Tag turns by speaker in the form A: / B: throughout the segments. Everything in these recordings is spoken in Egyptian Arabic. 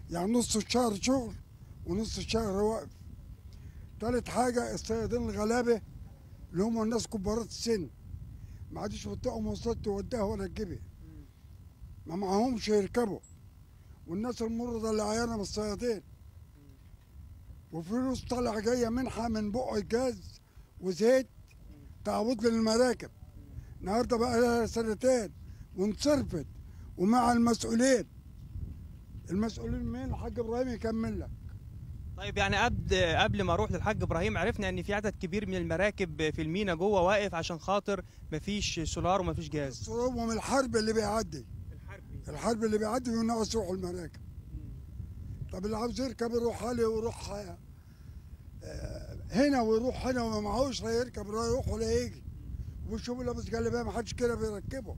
A: يعني نص الشهر شغل ونص الشهر واقف تالت حاجة الصيادين الغلابة اللي هم الناس كبارات السن ما عادش بتلاقوا مواصلات توديها ولا تجيبها ما معهمش يركبوا والناس المرضى اللي عيانة من الصيادين وفلوس طالع جاية منحة من بق الجاز وزيت تعويض للمراكب النهارده بقى لها سنتين وانصرفت ومع المسؤولين المسؤولين مين الحاج ابراهيم يكمل لك
B: طيب يعني قبل قبل ما اروح للحاج ابراهيم عرفنا ان في عدد كبير من المراكب في المينا جوه واقف عشان خاطر مفيش سولار ومفيش جاز
A: الصروب من الحرب اللي بيعدي
B: الحربي
A: الحرب اللي بيعدي بينقص يروحوا المراكب طب اللي عاوز يركب يروح علي ويروح آه، هنا ويروح هنا وما معهوش لا يركب ولا يروح ولا يجي ويشوفوا لابس جلابيه ما حدش كده بيركبه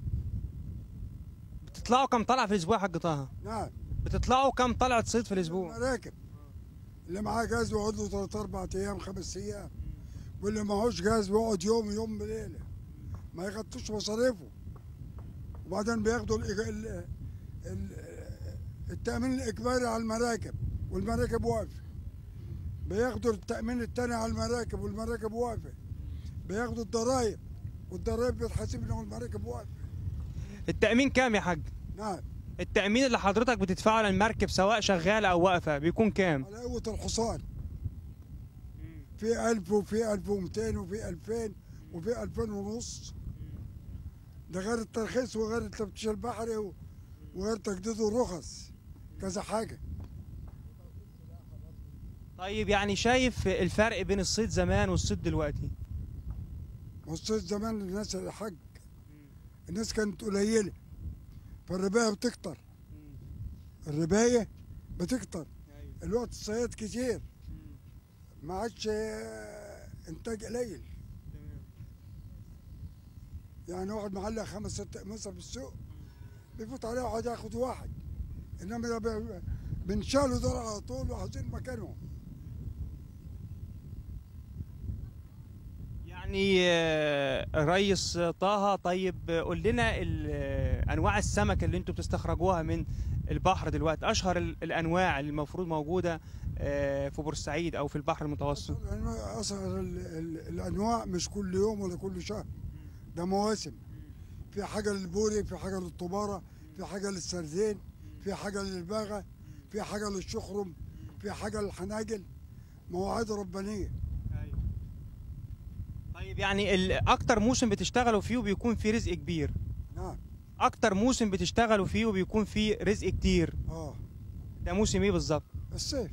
B: بتطلعوا كم طلعه في الاسبوع يا حاج طه
A: نعم
B: بتطلعوا كم طلعه صيد في الاسبوع
A: مراكب اللي معاه جاز بيقعد له ثلاث اربع ايام خمس ايام واللي معهوش جاز بيقعد يوم يوم بليله ما يغطوش مصاريفه وبعدين بياخدوا الإج... ال... ال... التأمين الإجباري على المراكب والمراكب واقفة بياخدوا التأمين التاني على المراكب والمراكب واقفة بياخدوا الضرايب والضرايب بتحاسب لهم المراكب واقفة
B: التامين كام يا حاج
A: نعم
B: التامين اللي حضرتك بتدفعه للمركب سواء شغاله او واقفه بيكون كام
A: على قوة الحصان في ألف وفي ألف ومتين وفي ألفين وفي ألفين ونص ده غير الترخيص وغير التفتيش البحري و- وغير تجديد الرخص كذا حاجة
B: طيب يعني شايف الفرق بين الصيد زمان والصيد دلوقتي
A: والصيد زمان الناس الحج الناس كانت قليلة فالرباية بتكتر الرباية بتكتر الوقت الصياد كتير ما عادش آه، انتاج قليل يعني واحد معلق خمس ست مصر في السوق بيفوت عليه واحد ياخد واحد انما ده بي- بنشالوا دول على طول وعايزين مكانهم
B: يعني آه، الريس طه طيب آه، قول لنا ال- آه، انواع السمك اللي انتوا بتستخرجوها من البحر دلوقتي اشهر ال- الانواع اللي المفروض موجوده آه، في بورسعيد او في البحر المتوسط
A: الأنواع- اصلا ال- ال- الانواع مش كل يوم ولا كل شهر ده مواسم في حاجه للبوري في حاجه للطباره في حاجه للسردين في حاجه للباغه في حاجه للشخرم في حاجه للحناجل مواعيد ربانيه
B: طيب يعني ال- اكتر موسم بتشتغلوا فيه وبيكون فيه رزق كبير
A: نعم
B: اكتر موسم بتشتغلوا فيه وبيكون فيه رزق كتير
A: اه
B: ده موسم ايه بالظبط
A: الصيف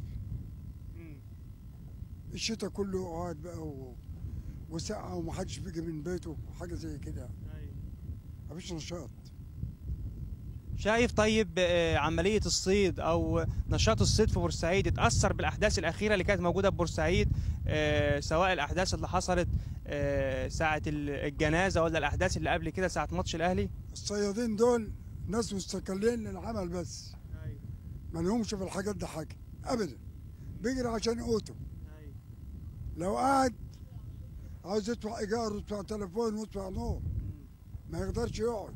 A: الشتاء كله قاعد بقى و... وسقعه ومحدش بيجي من بيته وحاجه زي كده مفيش نشاط
B: شايف طيب آه، عملية الصيد أو نشاط الصيد في بورسعيد اتأثر بالأحداث الأخيرة اللي كانت موجودة في بورسعيد آه، سواء الأحداث اللي حصلت آه، ساعة ال- الجنازة ولا الأحداث اللي قبل كده ساعة ماتش الأهلي
A: الصيادين دول ناس مستقلين للعمل بس ما لهمش في الحاجات دي حاجه ابدا بيجري عشان قوته لو قعد عاوز يدفع ايجار ويدفع تليفون ويدفع نور ما يقدرش يقعد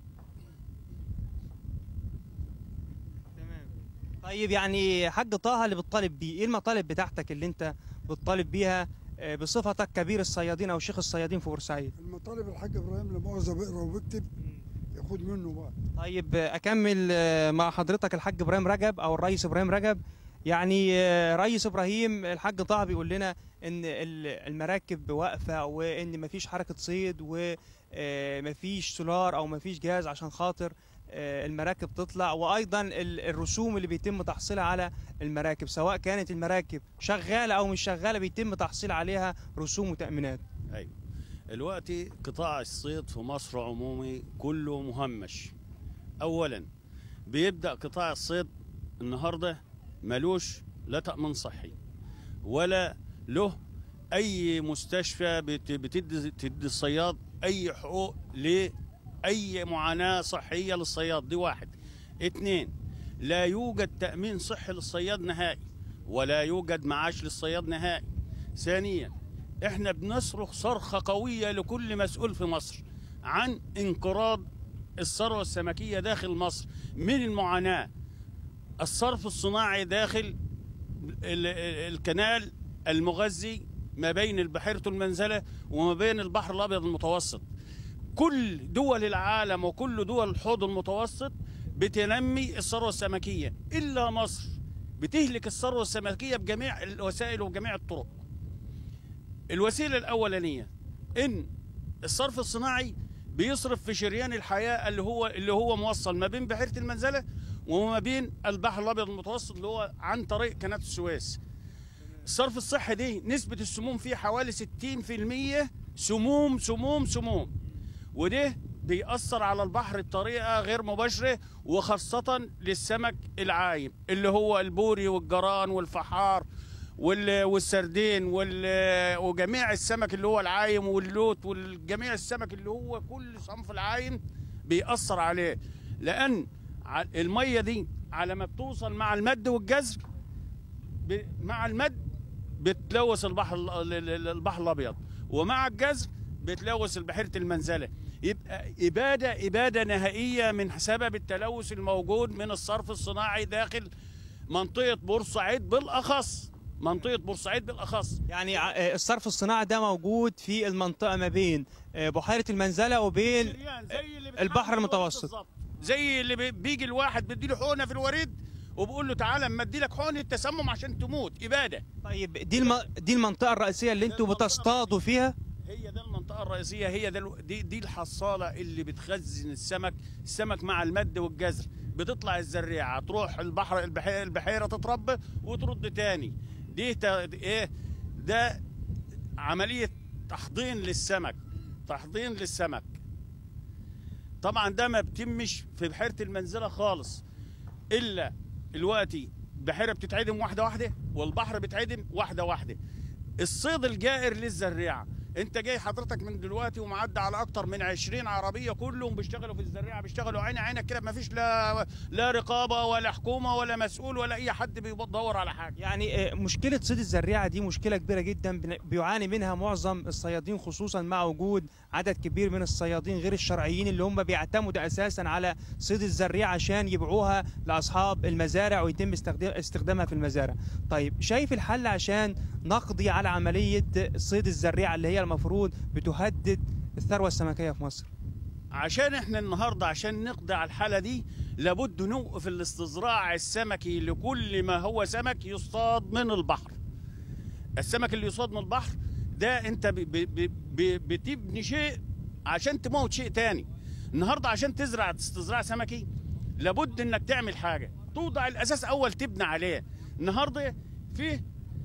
B: طيب يعني حاج طه اللي بتطالب بيه إيه المطالب بتاعتك اللي أنت بتطالب بيها آه، بصفتك كبير الصيادين أو شيخ الصيادين في بورسعيد
A: المطالب الحاج ابراهيم لمؤاخذه بيقرا وبيكتب ياخد منه بقى
B: طيب آه، اكمل آه، مع حضرتك الحاج ابراهيم رجب او الرئيس ابراهيم رجب يعني آه، رئيس ابراهيم الحاج طه بيقول لنا ان ال- المراكب واقفه وان مفيش حركه صيد ومفيش سولار او مفيش جاز عشان خاطر آه، المراكب تطلع وايضا ال- الرسوم اللي بيتم تحصيلها على المراكب سواء كانت المراكب شغاله او مش شغاله بيتم تحصيل عليها رسوم وتامينات
C: ايوه دلوقتي قطاع الصيد في مصر عمومي كله مهمش اولا بيبدا قطاع الصيد النهارده ملوش لا تامين صحي ولا له اي مستشفى بت- بتدي تدي الصياد اي حقوق لاي معاناه صحيه للصياد دي واحد اتنين لا يوجد تامين صحي للصياد نهائي ولا يوجد معاش للصياد نهائي ثانيا احنا بنصرخ صرخه قويه لكل مسؤول في مصر عن انقراض الثروه السمكيه داخل مصر من المعاناه الصرف الصناعي داخل ال- ال- الكنال المغذي ما بين بحيرة المنزلة وما بين البحر الأبيض المتوسط كل دول العالم وكل دول الحوض المتوسط بتنمي الثروة السمكية إلا مصر بتهلك الثروة السمكية بجميع الوسائل وبجميع الطرق الوسيلة الأولانية إن الصرف الصناعي بيصرف في شريان الحياة اللي هو اللي هو موصل ما بين بحيرة المنزلة وما بين البحر الأبيض المتوسط اللي هو عن طريق قناة السويس الصرف الصحي دي نسبة السموم فيه حوالي 60% سموم سموم سموم وده بيأثر على البحر بطريقة غير مباشرة وخاصة للسمك العايم اللي هو البوري والجران والفحار وال- والسردين وال- وجميع السمك اللي هو العايم واللوت وجميع السمك اللي هو كل صنف العايم بيأثر عليه لأن ع- المية دي على ما بتوصل مع المد والجزر ب- مع المد بتلوث البحر ال- ال- ال- البحر الابيض ومع الجزر بتلوث بحيره المنزله يبقى اباده اباده نهائيه من سبب التلوث الموجود من الصرف الصناعي داخل منطقه بورسعيد بالاخص منطقه بورسعيد بالاخص
B: يعني ع- آه، الصرف الصناعي ده موجود في المنطقة ما بين آه، بحيرة المنزلة وبين
C: شريان زي اللي
B: البحر
C: بيتعامل بالوريد
B: المتوسط.
C: بالظبط. زي اللي بي- بيجي الواحد بيديله حقنه في الوريد وبيقول له تعالى اما ادي لك حقنه تسمم عشان تموت اباده
B: طيب دي الم... دي المنطقة الرئيسية اللي انتوا بتصطادوا فيها
C: هي دي المنطقة الرئيسية هي ده الو- دي دي الحصالة اللي بتخزن السمك، السمك مع المد والجزر، بتطلع الزريعة تروح البحر البحيرة, البحيرة تتربى وترد تاني. دي تا- ايه ده عملية تحضين للسمك، تحضين للسمك. طبعا ده ما بتمش في بحيرة المنزلة خالص إلا دلوقتي البحيرة بتتعدم واحدة واحدة والبحر بيتعدم واحدة واحدة. الصيد الجائر للزريعه انت جاي حضرتك من دلوقتي ومعدي على اكتر من 20 عربيه كلهم بيشتغلوا في الزريعه بيشتغلوا عين عينك كده ما فيش لا لا رقابه ولا حكومه ولا مسؤول ولا اي حد بيدور على حاجه
B: يعني آه، مشكلة صيد الزريعة دي مشكلة كبيرة جدا بن- بيعاني منها معظم الصيادين خصوصا مع وجود عدد كبير من الصيادين غير الشرعيين اللي هم بيعتمدوا أساسا على صيد الزريعة عشان يبيعوها لأصحاب المزارع ويتم استخدام- استخدامها في المزارع طيب شايف الحل عشان نقضي على عملية صيد الزريعة اللي هي المفروض بتهدد الثروة السمكية في مصر
C: عشان احنا النهارده عشان نقضي على الحاله دي لابد نوقف الاستزراع السمكي لكل ما هو سمك يصطاد من البحر السمك اللي يصطاد من البحر ده انت ب ب ب ب بتبني شيء عشان تموت شيء تاني النهارده عشان تزرع استزراع سمكي لابد انك تعمل حاجه توضع الاساس اول تبني عليه النهارده في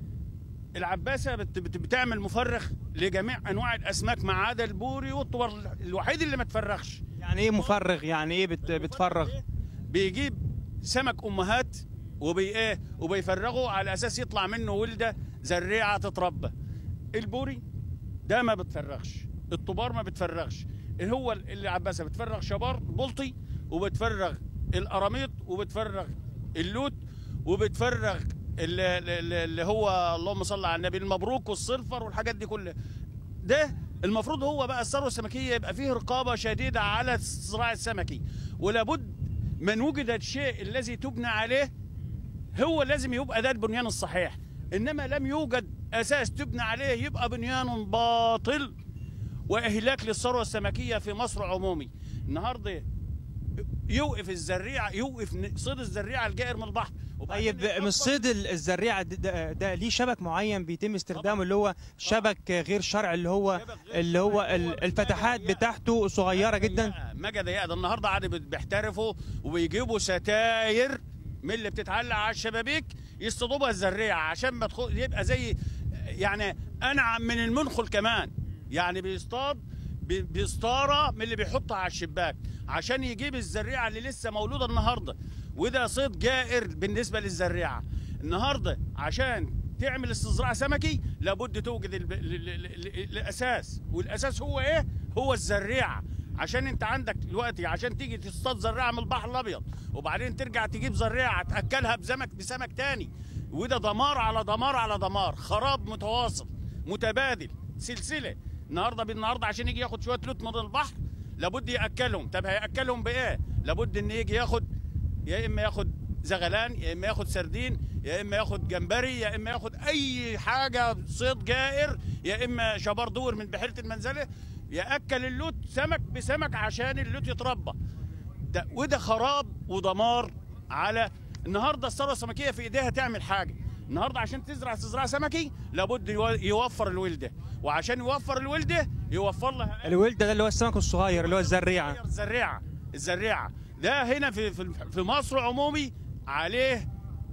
C: العباسه بت بت بتعمل مفرخ لجميع انواع الاسماك ما عدا البوري والطبر الوحيد اللي ما تفرخش
B: يعني ايه مفرغ يعني ايه بت بتفرغ
C: بيجيب سمك امهات وبي ايه وبيفرغوا على اساس يطلع منه ولده زريعه تتربى البوري ده ما بتفرغش الطبار ما بتفرغش هو اللي عباسه بتفرغ شبار بلطي وبتفرغ القراميط وبتفرغ اللوت وبتفرغ اللي, اللي اللي هو اللهم صل على النبي المبروك والصلفر والحاجات دي كلها ده المفروض هو بقى الثروه السمكيه يبقى فيه رقابه شديده على الصراع السمكي ولابد من وجد الشيء الذي تبنى عليه هو لازم يبقى ده البنيان الصحيح انما لم يوجد اساس تبنى عليه يبقى بنيان باطل واهلاك للثروه السمكيه في مصر عمومي النهارده يوقف الزريعه يوقف صيد الزريعه الجائر من البحر وبعدين
B: طيب من
C: يطبق-
B: صيد ال- الزريعه ده, ده, ده ليه شبك معين بيتم استخدامه اللي هو شبك غير شرعي اللي هو
C: شبك غير
B: اللي هو
C: شرعي،
B: ال-
C: هو
B: الفتحات
C: ضيقة.
B: بتاعته صغيره جدا
C: مجا ضيقه ده النهارده عاد بيحترفوا وبيجيبوا ستاير من اللي بتتعلق على الشبابيك يصطادوا الزريعه عشان ما تدخل يبقى زي يعني انعم من المنخل كمان يعني بيصطاد ب- بسطاره من اللي بيحطها على الشباك عشان يجيب الزريعه اللي لسه مولوده النهارده وده صيد جائر بالنسبه للزريعه النهارده عشان تعمل استزراع سمكي لابد توجد الب- ال- ال- ال- ال- الاساس والاساس هو ايه هو الزريعه عشان انت عندك دلوقتي عشان تيجي تصطاد زريعه من البحر الابيض وبعدين ترجع تجيب زريعه تاكلها بسمك بسمك تاني وده دمار على دمار على دمار خراب متواصل متبادل سلسله النهارده بالنهارده عشان يجي ياخد شويه لوت من البحر لابد ياكلهم طب هياكلهم بايه لابد ان يجي ياخد يا اما ياخد زغلان يا اما ياخد سردين يا اما ياخد جمبري يا اما ياخد اي حاجه صيد جائر يا اما شبار دور من بحيره المنزله ياكل اللوت سمك بسمك عشان اللوت يتربى ده وده خراب ودمار على النهارده الثروه السمكيه في ايديها تعمل حاجه النهارده عشان تزرع استزراع سمكي لابد يو- يوفر الولده وعشان يوفر الولده يوفر لها
B: الولده ده اللي هو السمك الصغير اللي هو الزريعه
C: الزريعه الزريعه ده هنا في في في مصر عمومي عليه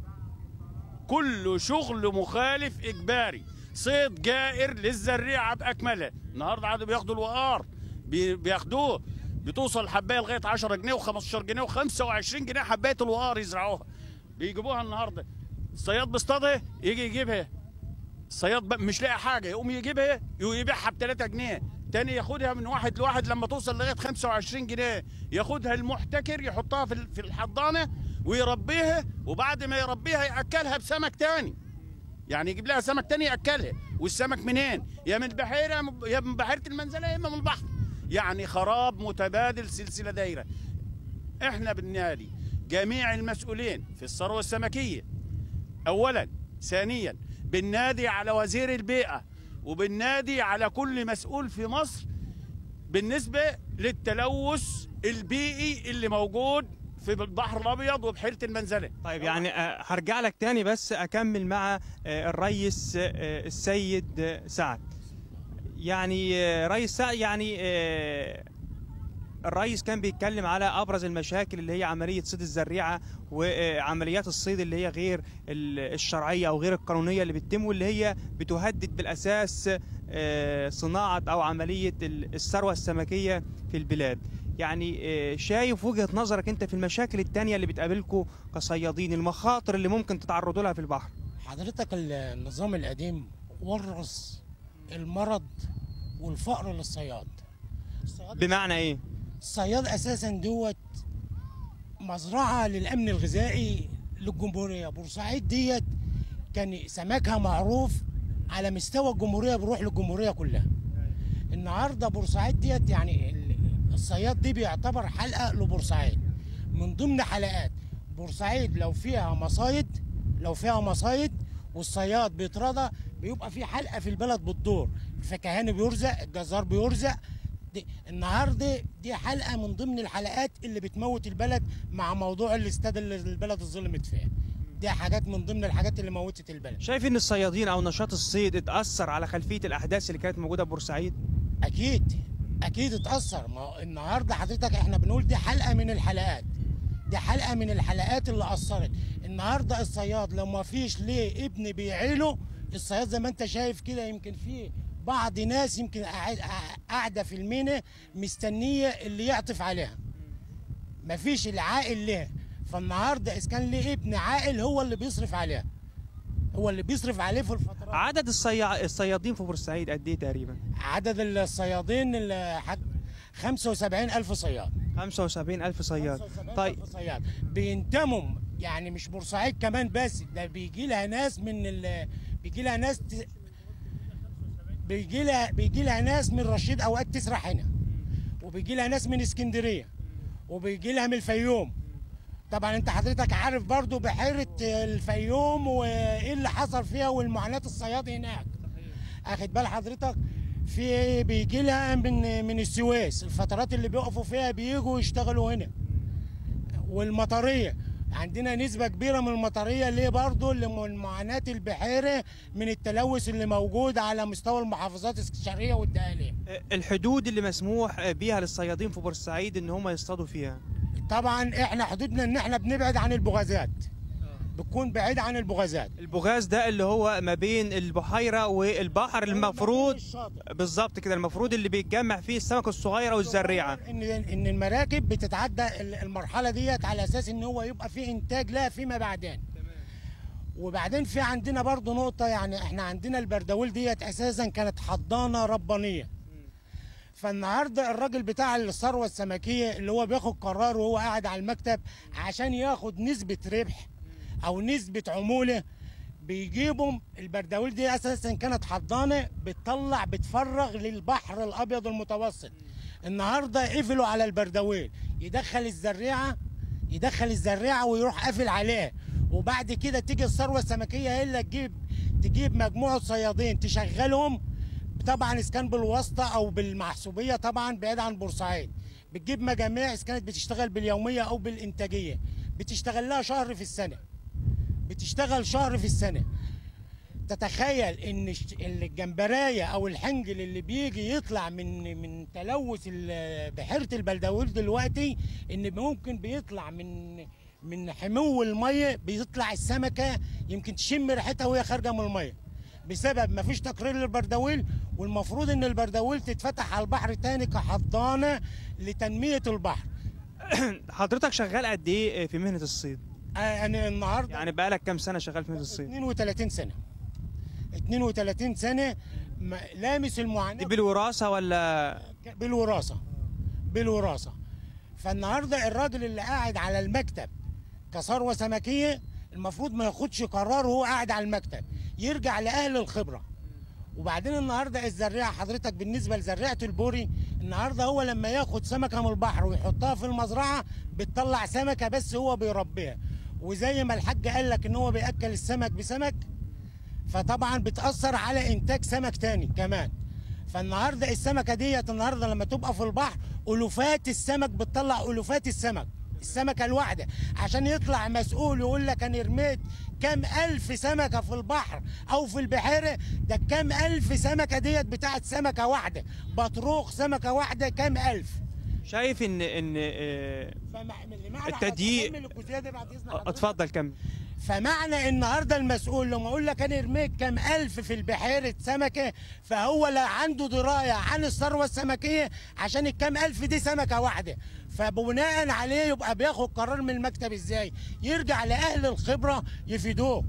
C: كل شغل مخالف اجباري صيد جائر للزريعه باكملها النهارده عادوا بياخدوا الوقار بي- بياخدوه بتوصل الحبايه لغايه 10 جنيه و15 جنيه و25 جنيه حبايه الوقار يزرعوها بيجيبوها النهارده الصياد بيصطادها يجي يجيبها الصياد بقى مش لاقي حاجه يقوم يجيبها ويبيعها ب 3 جنيه تاني ياخدها من واحد لواحد لما توصل لغايه 25 جنيه ياخدها المحتكر يحطها في ال- في الحضانه ويربيها وبعد ما يربيها ياكلها بسمك تاني يعني يجيب لها سمك تاني ياكلها والسمك منين يا من البحيره يا من بحيره المنزله يا اما من البحر يعني خراب متبادل سلسله دايره احنا بالنادي جميع المسؤولين في الثروه السمكيه اولا ثانيا بالنادي على وزير البيئه وبالنادي على كل مسؤول في مصر بالنسبه للتلوث البيئي اللي موجود في البحر الابيض وبحيره المنزله
B: طيب يعني آه، هرجع لك تاني بس اكمل مع آه، الريس آه، السيد آه، سعد يعني آه، ريس سعد يعني آه، الرئيس كان بيتكلم على ابرز المشاكل اللي هي عمليه صيد الزريعه وعمليات الصيد اللي هي غير ال- الشرعيه او غير القانونيه اللي بتتم واللي هي بتهدد بالاساس آه، صناعه او عمليه ال- الثروه السمكيه في البلاد يعني آه، شايف وجهه نظرك انت في المشاكل التانية اللي بتقابلكم كصيادين المخاطر اللي ممكن تتعرضوا لها في البحر
D: حضرتك النظام القديم ورث المرض والفقر للصياد الصياد,
B: بمعنى ايه
D: الصياد اساسا دوت مزرعه للامن الغذائي للجمهوريه بورسعيد ديت كان سمكها معروف على مستوى الجمهوريه بيروح للجمهوريه كلها النهارده بورسعيد ديت يعني ال- الصياد دي بيعتبر حلقه لبورسعيد من ضمن حلقات بورسعيد لو فيها مصايد لو فيها مصايد والصياد بيترضى بيبقى في حلقه في البلد بتدور الفكهاني بيرزق الجزار بيرزق دي النهارده دي حلقه من ضمن الحلقات اللي بتموت البلد مع موضوع الاستاد اللي البلد اتظلمت فيها دي حاجات من ضمن الحاجات اللي موتت البلد
B: شايف ان الصيادين او نشاط الصيد اتاثر على خلفيه الاحداث اللي كانت موجوده في بورسعيد
D: اكيد اكيد اتاثر ما هو النهارده حضرتك احنا بنقول دي حلقه من الحلقات دي حلقه من الحلقات اللي اثرت النهارده الصياد لو ما فيش ليه ابن بيعيله الصياد زي ما انت شايف كده يمكن في بعض ناس يمكن قاعد- قاعده في المينا مستنيه اللي يعطف عليها ما فيش العائل ليه فالنهارده اذا كان ليه ابن عائل هو اللي بيصرف عليها هو اللي بيصرف عليه في الفترات
B: عدد الصيا... الصيادين في بورسعيد قد ايه تقريبا
D: عدد الصيادين اللي حد 75 ألف صياد
B: 75 الف صياد
D: 75
B: طيب
D: ألف صياد بينتموا يعني مش بورسعيد كمان بس ده بيجي لها ناس من ال... بيجي لها ناس ت... بيجي لها بيجي لها ناس من رشيد اوقات تسرح هنا وبيجي لها ناس من اسكندريه وبيجي لها من الفيوم طبعا انت حضرتك عارف برضو بحيره الفيوم وايه اللي حصل فيها والمعاناه الصياد هناك اخد بال حضرتك في بيجي لها من من السويس الفترات اللي بيقفوا فيها بيجوا يشتغلوا هنا والمطريه عندنا نسبة كبيرة من المطرية ليه برضو من معاناة البحيرة من التلوث اللي موجود على مستوى المحافظات الشرقية والدقهلية
B: الحدود اللي مسموح بيها للصيادين في بورسعيد ان هم يصطادوا فيها
D: طبعا احنا حدودنا ان احنا بنبعد عن البغازات بتكون بعيد عن البغازات
B: البغاز ده اللي هو ما بين البحيره والبحر المفروض
D: الشاطئ.
B: بالظبط كده المفروض اللي بيتجمع فيه السمك الصغيره والزريعه
D: ان ان المراكب بتتعدى المرحله ديت على اساس ان هو يبقى في انتاج لها فيما بعدين وبعدين في عندنا برضو نقطه يعني احنا عندنا البردويل ديت اساسا كانت حضانه ربانيه فالنهارده الراجل بتاع الثروه السمكيه اللي هو بياخد قرار وهو قاعد على المكتب عشان ياخد نسبه ربح او نسبه عموله بيجيبهم البردويل دي اساسا كانت حضانه بتطلع بتفرغ للبحر الابيض المتوسط النهارده قفلوا على البردويل يدخل الزريعه يدخل الزراعه ويروح قافل عليها وبعد كده تيجي الثروه السمكيه هي اللي تجيب تجيب مجموعه صيادين تشغلهم طبعا اذا كان بالواسطه او بالمحسوبيه طبعا بعيد عن بورسعيد بتجيب مجاميع اذا كانت بتشتغل باليوميه او بالانتاجيه بتشتغل لها شهر في السنه بتشتغل شهر في السنه تتخيل ان الش- الجمبرايه او الحنجل اللي بيجي يطلع من من تلوث ال- بحيره البلداويل دلوقتي ان ممكن بيطلع من من حمو الميه بيطلع السمكه يمكن تشم ريحتها وهي خارجه من الميه بسبب ما فيش تقرير للبردويل والمفروض ان البردويل تتفتح على البحر تاني كحضانه لتنميه البحر
B: حضرتك شغال قد ايه في مهنه الصيد
D: آه، انا النهارده
B: يعني بقالك كام سنه شغال في مهنه الصيد
D: 32 سنه 32 سنه ما- لامس
B: دي
D: المعاناه
B: بالوراثه ولا
D: بالوراثه بالوراثه فالنهارده الراجل اللي قاعد على المكتب كثروه سمكيه المفروض ما ياخدش قرار وهو قاعد على المكتب يرجع لاهل الخبره وبعدين النهارده الزراعه حضرتك بالنسبه لزراعه البوري النهارده هو لما ياخد سمكه من البحر ويحطها في المزرعه بتطلع سمكه بس هو بيربيها وزي ما الحاج قال لك ان هو بياكل السمك بسمك فطبعا بتاثر على انتاج سمك تاني كمان فالنهارده السمكه ديت النهارده لما تبقى في البحر الوفات السمك بتطلع الوفات السمك السمكه الواحده عشان يطلع مسؤول يقول لك انا رميت كام الف سمكه في البحر او في البحيره ده كام الف سمكه ديت بتاعت سمكه واحده بطروق سمكه واحده كام الف
B: شايف ان ان آه،
D: فمعنى
B: التدقيق-
D: هكمل الجزئيه دي بعد اذن حضرتك.
B: اتفضل كمل
D: فمعنى النهارده المسؤول لما اقول لك انا رميت كام الف في البحيره سمكه فهو لا عنده درايه عن الثروه السمكيه عشان الكام الف دي سمكه واحده فبناء عليه يبقى بياخد قرار من المكتب ازاي يرجع لاهل الخبره يفيدوه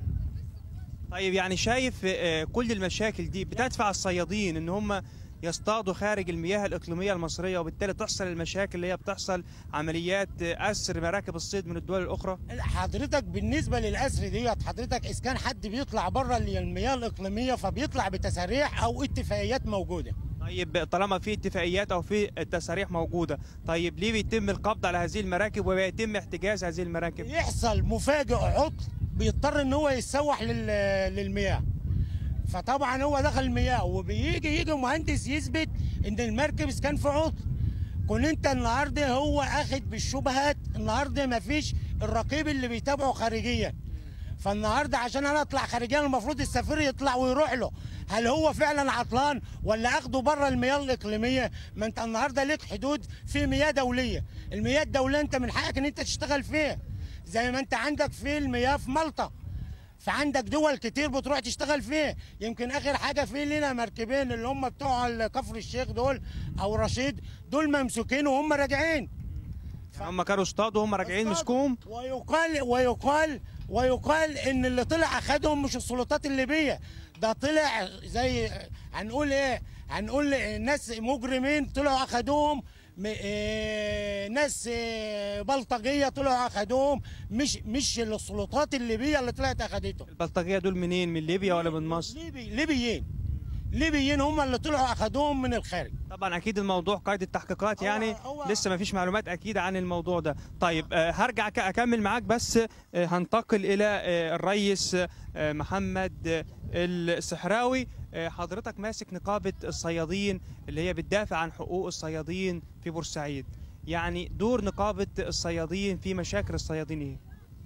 B: طيب يعني شايف آه، كل المشاكل دي بتدفع الصيادين ان هم يصطادوا خارج المياه الاقليميه المصريه وبالتالي تحصل المشاكل اللي هي بتحصل عمليات آه، اسر مراكب الصيد من الدول الاخرى
D: حضرتك بالنسبه للاسر ديت حضرتك اذا كان حد بيطلع بره المياه الاقليميه فبيطلع بتساريح او اتفاقيات موجوده
B: طيب طالما في اتفاقيات او في تساريح موجوده طيب ليه بيتم القبض على هذه المراكب وبيتم احتجاز هذه المراكب
D: يحصل مفاجئ عطل بيضطر ان هو يتسوح لل- للمياه فطبعا هو دخل المياه وبيجي يجي مهندس يثبت ان المركب كان في عطل كون انت النهارده هو اخد بالشبهات النهارده مفيش الرقيب اللي بيتابعه خارجيا فالنهارده عشان انا اطلع خارجيا المفروض السفير يطلع ويروح له هل هو فعلا عطلان ولا اخده بره المياه الاقليميه ما انت النهارده ليك حدود في مياه دوليه المياه الدوليه انت من حقك ان انت تشتغل فيها زي ما انت عندك في المياه في مالطا فعندك دول كتير بتروح تشتغل فيه يمكن اخر حاجه في لنا مركبين اللي هم بتوع كفر الشيخ دول او رشيد دول ممسوكين وهم راجعين
B: هم كانوا اصطادوا هم راجعين مسكوهم
D: ويقال ويقال ويقال ان اللي طلع اخدهم مش السلطات الليبيه ده طلع زي هنقول ايه هنقول ناس مجرمين طلعوا اخدوهم م- إيه ناس إيه بلطجيه طلعوا اخدوهم مش مش السلطات الليبيه اللي طلعت اخدتهم
B: البلطجيه دول منين من ليبيا ولا من مصر
D: ليبي ليبيين ليبيين هم اللي طلعوا اخدوهم من الخارج
B: طبعا اكيد الموضوع قيد التحقيقات
D: هو-
B: يعني
D: هو-
B: لسه ما فيش معلومات اكيده عن الموضوع ده طيب آه، هرجع ك- اكمل معاك بس آه، هنتقل الى آه، الرئيس آه، محمد آه، الصحراوي آه، حضرتك ماسك نقابه الصيادين اللي هي بتدافع عن حقوق الصيادين في بورسعيد يعني دور نقابه الصيادين في مشاكل الصيادين ايه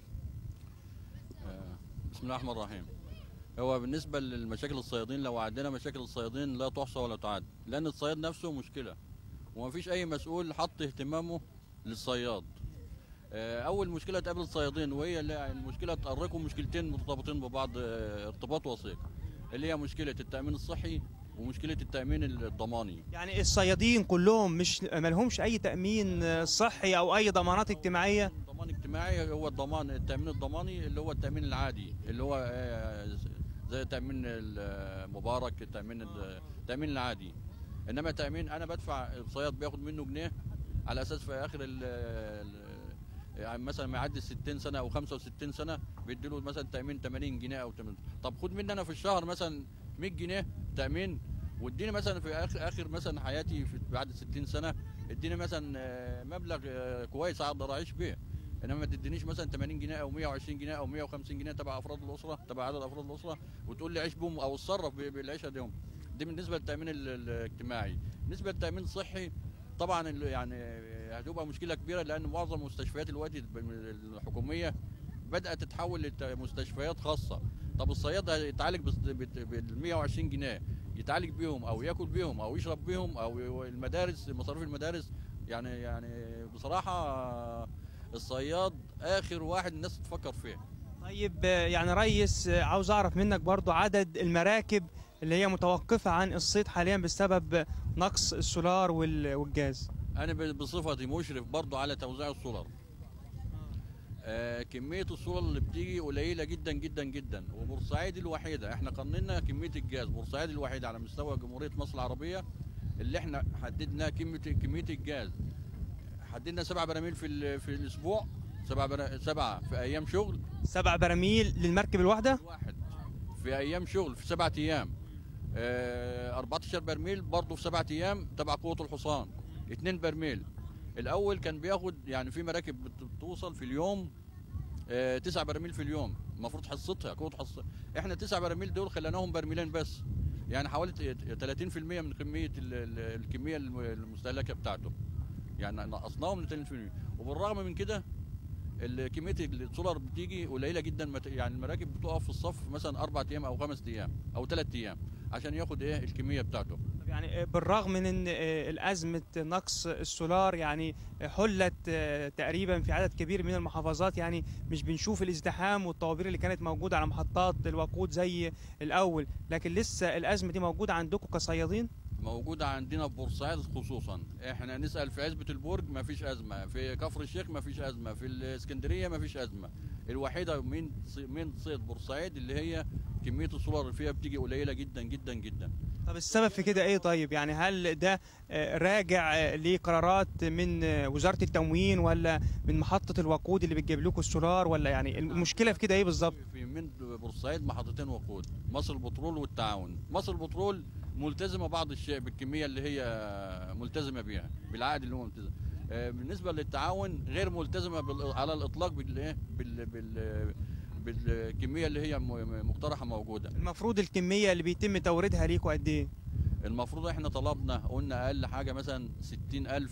E: آه، بسم الله الرحمن الرحيم هو بالنسبة للمشاكل الصيادين لو عندنا مشاكل الصيادين لا تحصى ولا تعد لأن الصياد نفسه مشكلة ومفيش أي مسؤول حط اهتمامه للصياد آه، أول مشكلة تقابل الصيادين وهي اللي المشكلة تأرقوا مشكلتين مرتبطين ببعض آه، ارتباط وثيق اللي هي مشكلة التأمين الصحي ومشكلة التأمين الضماني
B: يعني الصيادين كلهم مش مالهمش اي تامين آه، صحي او اي ضمانات اجتماعيه
E: الضمان الاجتماعي هو الضمان التأمين الضماني اللي هو التأمين العادي اللي هو آه، زي تأمين المبارك التأمين التأمين العادي انما تأمين انا بدفع الصياد بياخد منه جنيه على اساس في اخر ال ال- يعني مثلا ما يعدي 60 سنه او 65 سنه بيديله مثلا تامين 80 جنيه او 80 طب خد مني انا في الشهر مثلا 100 جنيه تامين واديني مثلا في اخر اخر مثلا حياتي في بعد 60 سنه اديني مثلا آه، مبلغ آه، كويس اقدر اعيش بيه انما ما تدينيش مثلا 80 جنيه او 120 جنيه او 150 جنيه تبع افراد الاسره تبع عدد افراد الاسره وتقول لي عيش بهم او اتصرف ب- بالعيشه ديهم دي بالنسبه للتامين ال- الاجتماعي بالنسبه للتامين الصحي طبعا ال- يعني هتبقى مشكله كبيره لان معظم المستشفيات دلوقتي الحكوميه بدات تتحول لمستشفيات خاصه طب الصياد يتعالج بال 120 جنيه يتعالج بيهم او ياكل بيهم او يشرب بيهم او المدارس مصاريف المدارس يعني يعني بصراحه الصياد اخر واحد الناس تفكر فيه
B: طيب آه، يعني ريس آه، عاوز اعرف منك برضو عدد المراكب اللي هي متوقفة عن الصيد حاليا بسبب نقص السولار وال- والجاز
E: انا ب- بصفتي مشرف برضو على توزيع السولر آه كميه السولر اللي بتيجي قليله جدا جدا جدا وبورسعيد الوحيده احنا قننا كميه الجاز بورسعيد الوحيده على مستوى جمهوريه مصر العربيه اللي احنا حددنا كميه كميه الجاز حددنا سبع براميل في ال- في الاسبوع سبع برا- سبعه في ايام شغل
B: سبع براميل للمركب الواحدة
E: واحد في ايام شغل في سبعة ايام آه 14 برميل برضه في سبعة ايام تبع قوه الحصان 2 برميل الاول كان بياخد يعني في مراكب بت- بتوصل في اليوم آه 9 براميل في اليوم المفروض حصتها قوه حصتها احنا 9 براميل دول خليناهم برميلين بس يعني حوالي ت- 30% من كميه ال- ال- الكميه الم- المستهلكه بتاعته يعني نقصناهم ل 30% وبالرغم من كده ال- كميه السولار بتيجي قليله جدا مت- يعني المراكب بتقف في الصف مثلا اربع ايام او خمس ايام او ثلاث ايام عشان ياخد ايه الكميه بتاعته
B: طب يعني آه، بالرغم من ان آه، الازمه نقص السولار يعني آه، حلت آه، تقريبا في عدد كبير من المحافظات يعني مش بنشوف الازدحام والطوابير اللي كانت موجوده على محطات الوقود زي الاول لكن لسه الازمه دي موجوده عندكم كصيادين
E: موجوده عندنا في بورسعيد خصوصا احنا نسال في عزبه البرج ما فيش ازمه في كفر الشيخ ما فيش ازمه في الاسكندريه ما فيش ازمه الوحيده من صي- من صيد بورسعيد اللي هي كميه السولار اللي فيها بتيجي قليله جدا جدا جدا
B: طب السبب في كده ايه طيب يعني هل ده آه، راجع آه، لقرارات من آه، وزاره التموين ولا من محطه الوقود اللي بتجيب لكم السولار ولا يعني المشكله في كده ايه بالظبط
E: في من بورسعيد محطتين وقود مصر البترول والتعاون مصر البترول ملتزمه بعض الشيء بالكميه اللي هي ملتزمه بيها بالعقد اللي هو ملتزم آه، بالنسبه للتعاون غير ملتزمه بال- على الاطلاق بالايه بال بال بالكميه اللي هي م- مقترحه موجوده
B: المفروض الكميه اللي بيتم توريدها ليكم قد ايه
E: المفروض احنا طلبنا قلنا اقل حاجه مثلا 60000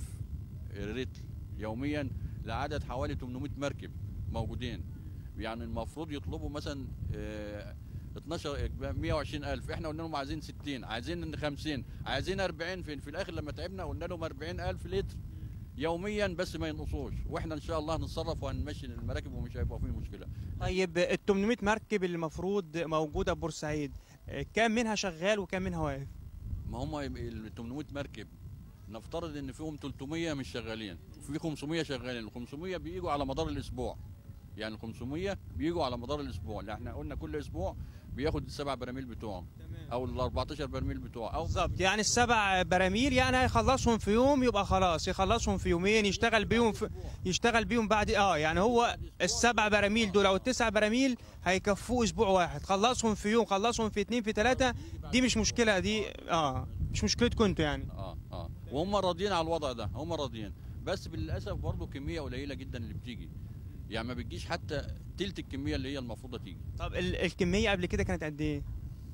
E: رتل يوميا لعدد حوالي 800 مركب موجودين يعني المفروض يطلبوا مثلا آه، 12 120000 احنا قلنا لهم عايزين 60 عايزين 50 عايزين 40 في, في الاخر لما تعبنا قلنا لهم 40000 لتر يوميا بس ما ينقصوش واحنا ان شاء الله هنتصرف وهنمشي المراكب ومش هيبقى فيه مشكله
B: طيب ال 800 مركب اللي المفروض موجوده في بورسعيد آه، كام منها شغال وكام منها واقف
E: ما هم ال 800 مركب نفترض ان فيهم 300 مش شغالين وفي 500 شغالين ال 500 بيجوا على مدار الاسبوع يعني ال 500 بيجوا على مدار الاسبوع اللي احنا قلنا كل اسبوع بياخد السبع براميل بتوعه او ال 14 برميل بتوعه او
B: بالظبط يعني السبع براميل يعني هيخلصهم في يوم يبقى خلاص يخلصهم في يومين يشتغل بيهم في يشتغل بيهم بعد اه يعني هو السبع براميل دول او التسع براميل هيكفوه اسبوع واحد خلصهم في يوم خلصهم في اتنين في تلاته دي مش مشكله دي اه مش مشكلتكم انتوا يعني
E: اه اه وهم راضيين على الوضع ده هم راضيين بس للاسف برضه كميه قليله جدا اللي بتيجي يعني ما بتجيش حتى تلت الكميه اللي هي المفروضه تيجي
B: طب ال- الكميه قبل كده كانت قد ايه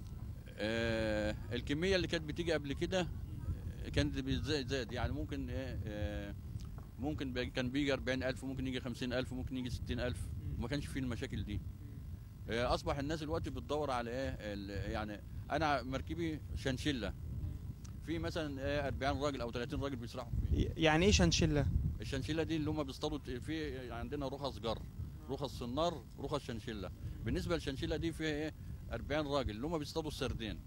E: آه الكميه اللي كانت بتيجي قبل كده آه، كانت بتزيد زاد يعني ممكن ايه آه ممكن بي- كان بيجي 40000 ممكن يجي 50000 ممكن يجي 60000 وما كانش فيه المشاكل دي آه اصبح الناس دلوقتي بتدور على ايه ال- يعني انا مركبي شنشله في مثلا ايه 40 راجل او 30 راجل بيسرحوا فيه
B: يعني ايه شنشله
E: الشنشله دي اللي هم بيصطادوا في عندنا رخص جر رخص صنار رخص شنشله بالنسبه للشنشله دي فيها ايه 40 راجل اللي هم بيصطادوا السردين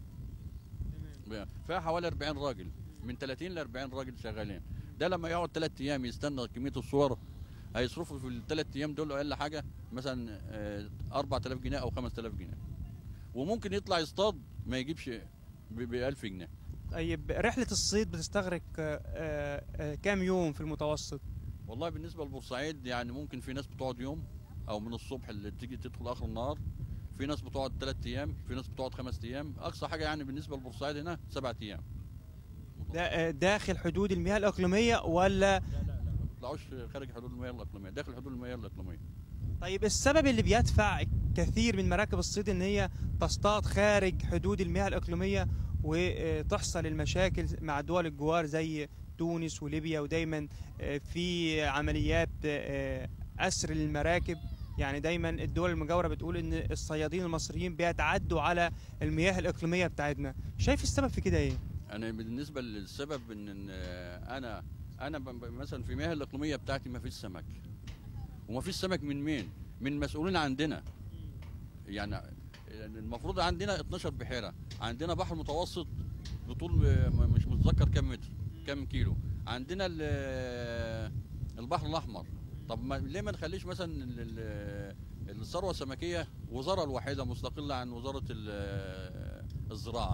E: فيها حوالي 40 راجل من 30 ل 40 راجل شغالين ده لما يقعد ثلاث ايام يستنى كميه الصور هيصرفوا في الثلاث ايام دول اقل حاجه مثلا آه، 4000 جنيه او 5000 جنيه وممكن يطلع يصطاد ما يجيبش ب 1000 جنيه
B: طيب رحله الصيد بتستغرق آه، آه، آه، كام يوم في المتوسط
E: والله بالنسبه لبورسعيد يعني ممكن في ناس بتقعد يوم او من الصبح اللي تيجي تدخل اخر النهار في ناس بتقعد ثلاث ايام في ناس بتقعد خمس ايام اقصى حاجه يعني بالنسبه لبورسعيد هنا سبعة ايام
B: ده آه، داخل حدود المياه الاقليميه ولا
E: يطلعوش خارج حدود المياه الاقليميه داخل حدود المياه الاقليميه
B: طيب السبب اللي بيدفع كثير من مراكب الصيد ان هي تصطاد خارج حدود المياه الاقليميه وتحصل المشاكل مع دول الجوار زي تونس وليبيا ودايما آه، في عمليات آه، اسر للمراكب يعني دايما الدول المجاوره بتقول ان الصيادين المصريين بيتعدوا على المياه الاقليميه بتاعتنا شايف السبب في كده ايه
E: انا بالنسبه للسبب ان إن انا انا ب- ب- مثلا في المياه الاقليميه بتاعتي ما فيش سمك وما فيش سمك من مين من مسؤولين عندنا يعني المفروض عندنا 12 بحيره عندنا بحر متوسط بطول م- مش متذكر كم متر كم كيلو عندنا ال- البحر الاحمر طب ما ليه ما نخليش مثلا ال- ال- الثروه السمكيه وزاره الوحيده مستقله عن وزاره ال- الزراعه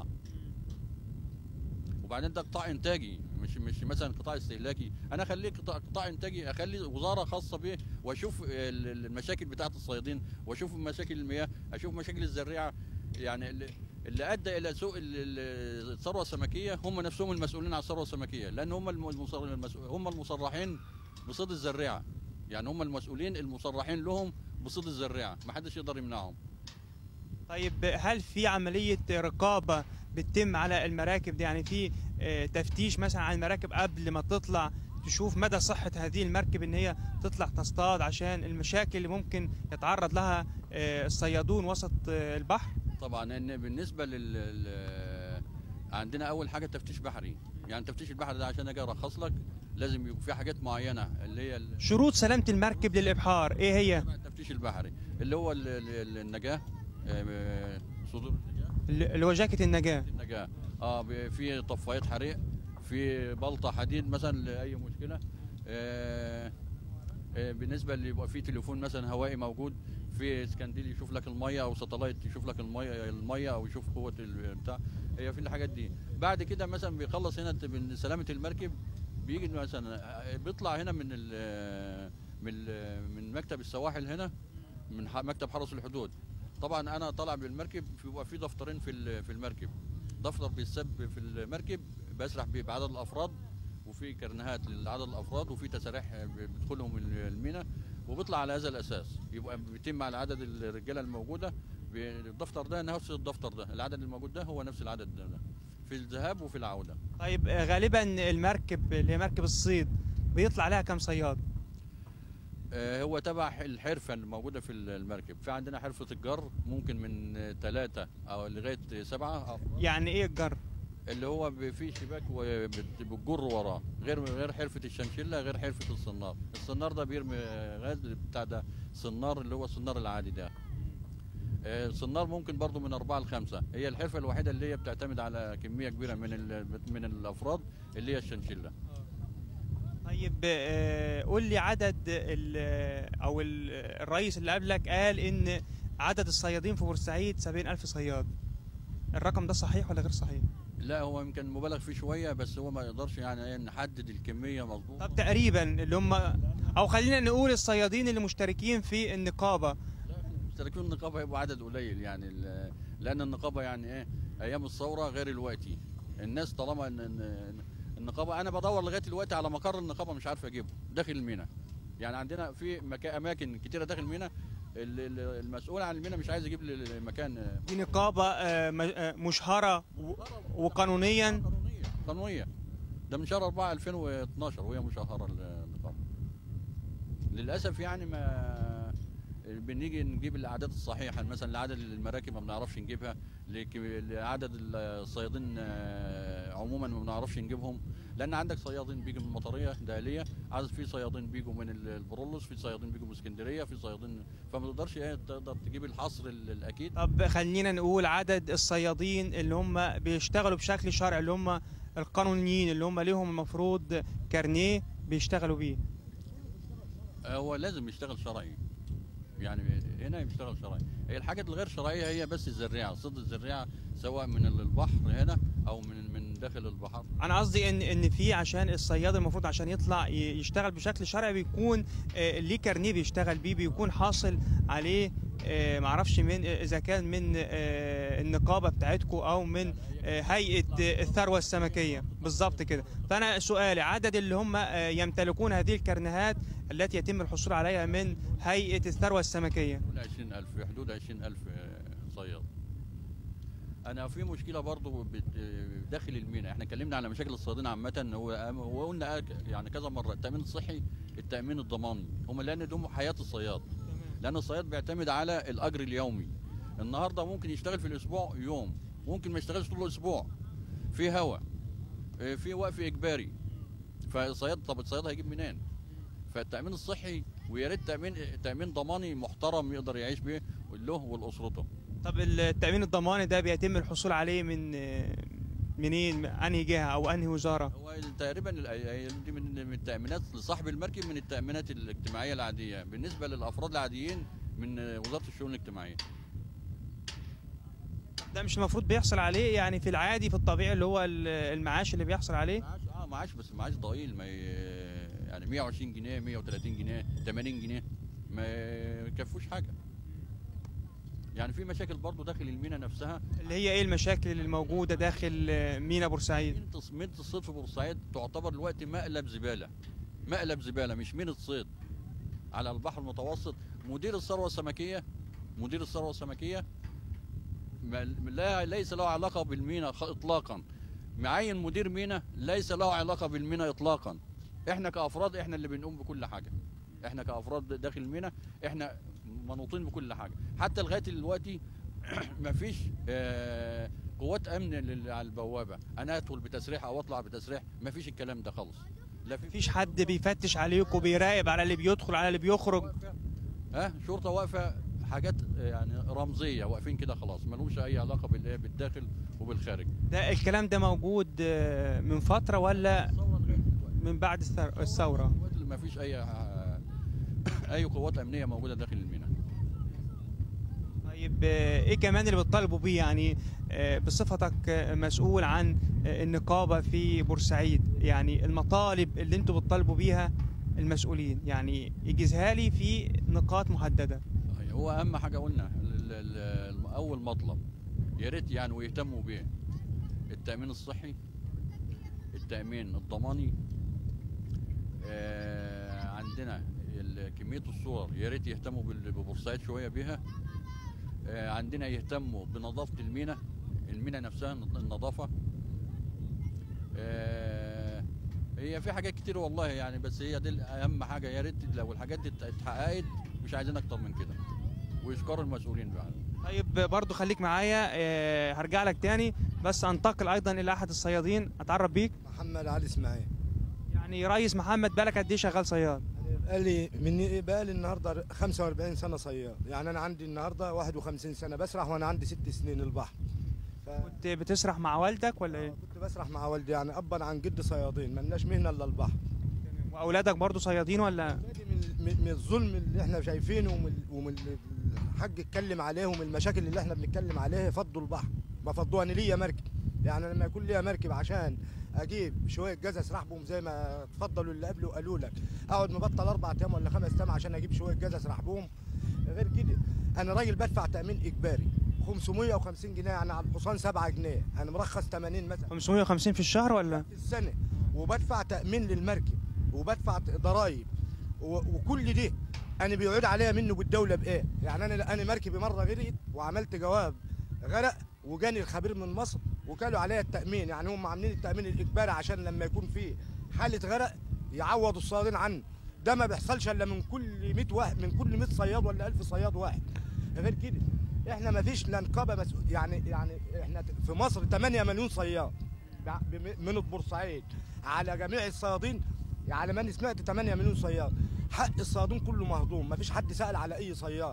E: وبعدين ده قطاع انتاجي مش مش مثلا قطاع استهلاكي انا اخليه قطاع, قطاع انتاجي اخلي وزاره خاصه به واشوف ال- ال- المشاكل بتاعه الصيادين واشوف مشاكل المياه اشوف مشاكل الزراعه يعني اللي, اللي ادى الى سوء ال- ال- الثروه السمكيه هم نفسهم المسؤولين عن الثروه السمكيه لان هم الم- المصر- المسؤول- هم المصرحين بصيد الزراعه يعني هم المسؤولين المصرحين لهم بصيد الزراعه ما حدش يقدر يمنعهم
B: طيب هل في عملية رقابة بتتم على المراكب دي يعني في آه، تفتيش مثلا على المراكب قبل ما تطلع تشوف مدى صحة هذه المركب ان هي تطلع تصطاد عشان المشاكل اللي ممكن يتعرض لها آه، الصيادون وسط آه، البحر
E: طبعا ان بالنسبه لل لل- عندنا اول حاجه تفتيش بحري يعني تفتيش البحر ده عشان اجي ارخص لك لازم يبقى في حاجات معينه اللي هي ال-
B: شروط سلامة المركب للإبحار ايه هي
E: تبع التفتيش البحري اللي هو ال- ال- النجاه آه، صدور النجاه
B: اللي اللي هو جاكيت النجاة
E: النجاه اه ب- في طفايات حريق في بلطه حديد مثلا لاي مشكله آه، آه، بالنسبه اللي يبقى في تليفون مثلا هوائي موجود في اسكنديل يشوف لك الميه او ساتلايت يشوف لك الميه الميه او يشوف قوه ال- بتاع هي في الحاجات دي بعد كده مثلا بيخلص هنا من سلامه المركب بيجي مثلا آه، بيطلع هنا من ال من ال من مكتب السواحل هنا من ح- مكتب حرس الحدود طبعا انا طالع بالمركب بيبقى في دفترين في ال- في المركب دفتر بيتسب في المركب بسرح بيه بعدد الافراد وفي كرنيهات لعدد الافراد وفي تساريح بيدخلهم المينا وبيطلع على هذا الاساس يبقى بيتم على عدد الرجاله الموجوده الدفتر ده نفس الدفتر ده العدد الموجود ده هو نفس العدد ده في الذهاب وفي العوده
B: طيب آه، غالبا المركب اللي هي مركب الصيد بيطلع عليها كام صياد
E: آه، هو تبع الحرفه الموجوده في المركب في عندنا حرفه الجر ممكن من ثلاثه او لغايه سبعه أفراد.
B: يعني ايه الجر
E: اللي هو ب- فيه شباك وبتجر وراه غير غير حرفه الشنشله غير حرفه الصنار الصنار ده بيرمي غاز بتاع ده صنار اللي هو الصنار العادي ده آه، الصنار ممكن برضو من أربعة لخمسة هي الحرفة الوحيدة اللي هي بتعتمد على كمية كبيرة من ال- من الأفراد اللي هي الشنشلة
B: طيب آه، قول لي عدد ال- او ال- الرئيس اللي قبلك قال ان عدد الصيادين في بورسعيد 70 ألف صياد الرقم ده صحيح ولا غير صحيح
E: لا هو يمكن مبالغ فيه شوية بس هو ما يقدرش يعني إيه نحدد الكمية مظبوط
B: طب تقريبا اللي هم او خلينا نقول الصيادين اللي مشتركين في النقابه
E: مشتركين النقابة هيبقوا عدد قليل يعني ال- لأن النقابة يعني إيه أيام الثورة غير الوقتي الناس طالما إن إن- النقابة أنا بدور لغاية الوقت على مقر النقابة مش عارف أجيبه داخل المينا يعني عندنا في مكا أماكن كتيرة داخل المينا ال- ال- المسؤول عن المينا مش عايز يجيب لي مكان
B: دي نقابه آه، م- آه، مشهره و- وقانونيا
E: قانونية قانونية ده من شهر 4 2012 وهي مشهرة النقابة للأسف يعني ما بنيجي نجيب الأعداد الصحيحة مثلا لعدد المراكب ما بنعرفش نجيبها لك- لعدد الصيادين آه، عموما ما بنعرفش نجيبهم لأن عندك صيادين بيجوا من المطرية دهلية عدد في صيادين بيجوا من ال- البرولوس في صيادين بيجوا من اسكندرية في صيادين فما تقدرش ايه تقدر تجيب الحصر ال- الأكيد
B: طب خلينا نقول عدد الصيادين اللي هم بيشتغلوا بشكل شرعي اللي هم القانونيين اللي هم ليهم المفروض كارنيه بيشتغلوا بيه
E: هو لازم يشتغل شرعي يعني هنا يشتغل شرعي هي الحاجات الغير شرعيه هي بس الزراعه صيد الزراعه سواء من البحر هنا او من من داخل البحر
B: انا قصدي ان ان في عشان الصياد المفروض عشان يطلع ي- يشتغل بشكل شرعي بيكون آه، ليه كارنيه بيشتغل بيه بيكون حاصل عليه آه، معرفش من اذا كان من آه، النقابه بتاعتكم او من آه، هيئه آه، الثروه السمكيه بالظبط كده فانا سؤالي عدد اللي هم آه، يمتلكون هذه الكرنيهات التي يتم الحصول عليها من هيئه الثروه السمكيه
E: حدود 20000 في حدود 20000 صياد انا في مشكله برضو بت- داخل المينا احنا اتكلمنا على مشاكل الصيادين عامه هو وقلنا أك- يعني كذا مره التامين الصحي التامين الضماني هم لان دول حياه الصياد لان الصياد بيعتمد على الاجر اليومي النهارده ممكن يشتغل في الاسبوع يوم ممكن ما يشتغلش طول الاسبوع في هوا اه، في وقف اجباري فالصياد طب الصياد هيجيب منين فالتامين الصحي ويا ريت تامين تامين ضماني محترم يقدر يعيش بيه له ولاسرته
B: طب التامين الضماني ده بيتم الحصول عليه من آه، منين من انهي جهه او انهي وزاره
E: هو تقريبا ال- دي من من التامينات لصاحب المركب من التامينات الاجتماعيه العاديه بالنسبه للافراد العاديين من وزاره الشؤون الاجتماعيه
B: ده مش المفروض بيحصل عليه يعني في العادي في الطبيعي اللي هو ال- المعاش اللي بيحصل عليه
E: معاش اه معاش بس معاش ضئيل ما ي... يعني 120 جنيه 130 جنيه 80 جنيه ما يكفوش حاجه يعني في مشاكل برضو داخل المينا نفسها
B: اللي هي ايه المشاكل اللي موجوده داخل آه، مينا بورسعيد
E: مينة الص- مينة الصيد في بورسعيد تعتبر دلوقتي مقلب زباله مقلب زباله مش مينة صيد على البحر المتوسط مدير الثروه السمكيه مدير الثروه السمكيه ما- لا ليس له علاقه بالمينا خ- اطلاقا معين مدير مينا ليس له علاقه بالمينا اطلاقا احنا كافراد احنا اللي بنقوم بكل حاجه احنا كافراد داخل المينا احنا منوطين بكل حاجه حتى لغايه دلوقتي مفيش آه، قوات امن لل- على البوابه انا ادخل بتسريح او اطلع بتسريح مفيش الكلام ده خالص لا في
B: مفيش حد بيفتش عليكم وبيراقب على اللي بيدخل على اللي بيخرج
E: ها شرطه واقفه حاجات يعني رمزيه واقفين كده خلاص ملوش اي علاقه بالايه بالداخل وبالخارج
B: ده الكلام ده موجود آه، من فتره ولا
E: الثوره لغايه دلوقتي
B: من بعد الثر- الثوره
E: دلوقتي ما فيش اي اي قوات امنيه موجوده داخل الميناء
B: طيب آه، ايه كمان اللي بتطالبوا بيه يعني آه، بصفتك آه، مسؤول عن آه، النقابه في بورسعيد يعني المطالب اللي انتوا بتطالبوا بيها المسؤولين يعني يجيزها لي في نقاط محدده
E: هو اهم حاجه قلنا ال- ال- ال- اول مطلب يا ريت يعني ويهتموا بيه التامين الصحي التامين الضماني آه عندنا ال- كميه الصور يا ريت يهتموا بال- ببورسعيد شويه بيها آه عندنا يهتموا بنظافه المينا المينا نفسها النظافه آه هي في حاجات كتير والله يعني بس هي دي اهم حاجه يا ريت لو الحاجات دي اتحققت مش عايزين اكتر من كده ويشكروا المسؤولين فعلا
B: طيب برضو خليك معايا آه، هرجع لك تاني بس انتقل ايضا الى احد الصيادين اتعرف بيك
F: محمد علي اسماعيل
B: يعني ريس محمد بالك قد ايه شغال صياد
F: انا بقالي من بقالي النهارده 45 سنه صياد يعني انا عندي النهارده 51 سنه بسرح وانا عندي ست سنين البحر ف...
B: كنت بتسرح مع والدك ولا ايه
F: كنت بسرح مع والدي يعني ابا عن جد صيادين ملناش مهنه الا البحر
B: واولادك برضو صيادين ولا
F: أولادي من, من, من الظلم اللي احنا شايفينه ومن, ومن اللي الحاج اتكلم عليه ومن المشاكل اللي احنا بنتكلم عليها فضوا البحر ما فضوها انا ليا مركب يعني لما يكون ليا مركب عشان اجيب شويه جزس رحبهم زي ما اتفضلوا اللي قبله قالوا لك اقعد مبطل اربع ايام ولا خمس ايام عشان اجيب شويه جزس رحبهم غير كده انا راجل بدفع تامين اجباري 550 جنيه يعني على الحصان 7 جنيه انا مرخص 80 مثلا
B: 550 في الشهر ولا
F: في السنه وبدفع تامين للمركب وبدفع ضرايب و- وكل ده انا بيعود عليا منه بالدوله بايه يعني انا انا مركبي مره غرقت وعملت جواب غرق وجاني الخبير من مصر وكالوا عليا التامين يعني هم عاملين التامين الاجباري عشان لما يكون في حاله غرق يعوضوا الصيادين عنه ده ما بيحصلش الا من كل 100 واحد من كل 100 صياد ولا 1000 صياد واحد غير كده احنا ما فيش لا نقابه مسؤول يعني يعني احنا في مصر 8 مليون صياد بع- بم- من بورسعيد على جميع الصيادين على ما أنا سمعت 8 مليون صياد حق الصيادين كله مهضوم ما فيش حد سأل على اي صياد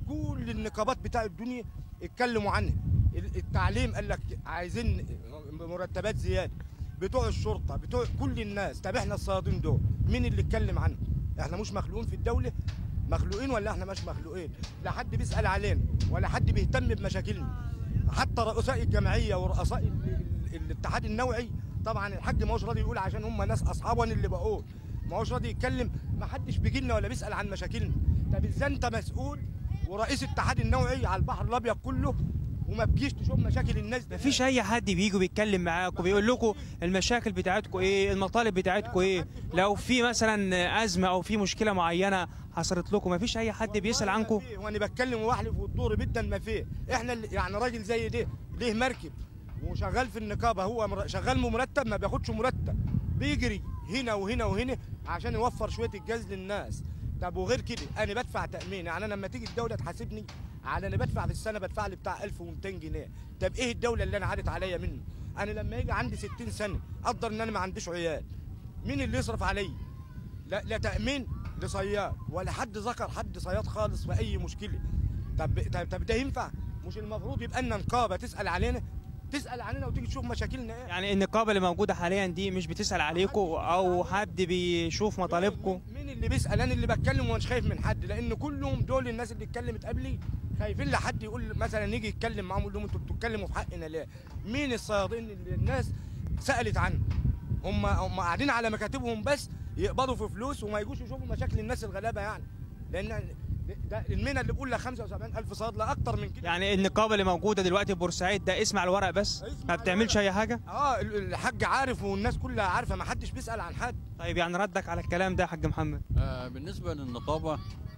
F: كل النقابات بتاع الدنيا اتكلموا عنها ال- التعليم قال لك عايزين مرتبات زياده بتوع الشرطه بتوع كل الناس طب احنا الصيادين دول مين اللي اتكلم عنهم احنا مش مخلوقين في الدوله مخلوقين ولا احنا مش مخلوقين لا حد بيسال علينا ولا حد بيهتم بمشاكلنا حتى رؤساء الجمعيه ورؤساء ال- ال- الاتحاد النوعي طبعا الحاج ما هوش راضي يقول عشان هم ناس اصحابه أنا اللي بقول ما هوش راضي يتكلم ما حدش بيجي لنا ولا بيسال عن مشاكلنا طب ازاي انت مسؤول ورئيس الاتحاد النوعي على البحر الابيض كله وما بتجيش تشوف مشاكل الناس دي
B: مفيش اي حد بيجي بيتكلم معاكم بيقول لكم المشاكل بتاعتكم ايه المطالب بتاعتكم ايه لو في مثلا ازمه او في مشكله معينه حصلت لكم مفيش اي حد بيسال عنكم
F: وانا بتكلم واحلف والدور جدا ما فيه احنا اللي يعني راجل زي ده ليه مركب وشغال في النقابه هو مر- شغال مرتب ما بياخدش مرتب بيجري هنا وهنا وهنا عشان يوفر شويه الجاز للناس طب وغير كده انا بدفع تامين يعني انا لما تيجي الدوله تحاسبني على انا بدفع في السنه بدفع لي بتاع 1200 جنيه طب ايه الدوله اللي انا عادت عليا منه انا لما يجي عندي 60 سنه اقدر ان انا ما عنديش عيال مين اللي يصرف عليا لا لا تامين لصياد ولا حد ذكر حد صياد خالص في اي مشكله طب طب, طب ده ينفع مش المفروض يبقى لنا نقابه تسال علينا تسال علينا وتيجي تشوف مشاكلنا ايه
B: يعني النقابه اللي موجوده حاليا دي مش بتسال عليكم او حد بيشوف مطالبكم
F: مين اللي بيسال انا اللي بتكلم ومش خايف من حد لان كلهم دول الناس اللي اتكلمت قبلي خايفين لحد يقول مثلا يجي يتكلم معاهم يقول لهم انتوا بتتكلموا في حقنا ليه؟ مين الصيادين اللي الناس سالت عنه؟ هم هم قاعدين على مكاتبهم بس يقبضوا في فلوس وما يجوش يشوفوا مشاكل الناس الغلابه يعني لان ده المينا اللي بيقول لك 75000 صيادله اكتر من كده
B: يعني النقابه اللي موجوده دلوقتي في بورسعيد ده اسم على الورق بس ما بتعملش اي حاجه
F: اه ال- الحاج عارف والناس كلها عارفه ما حدش بيسال عن حد
B: طيب يعني ردك على الكلام ده يا حاج محمد
E: آه، بالنسبة للنقابة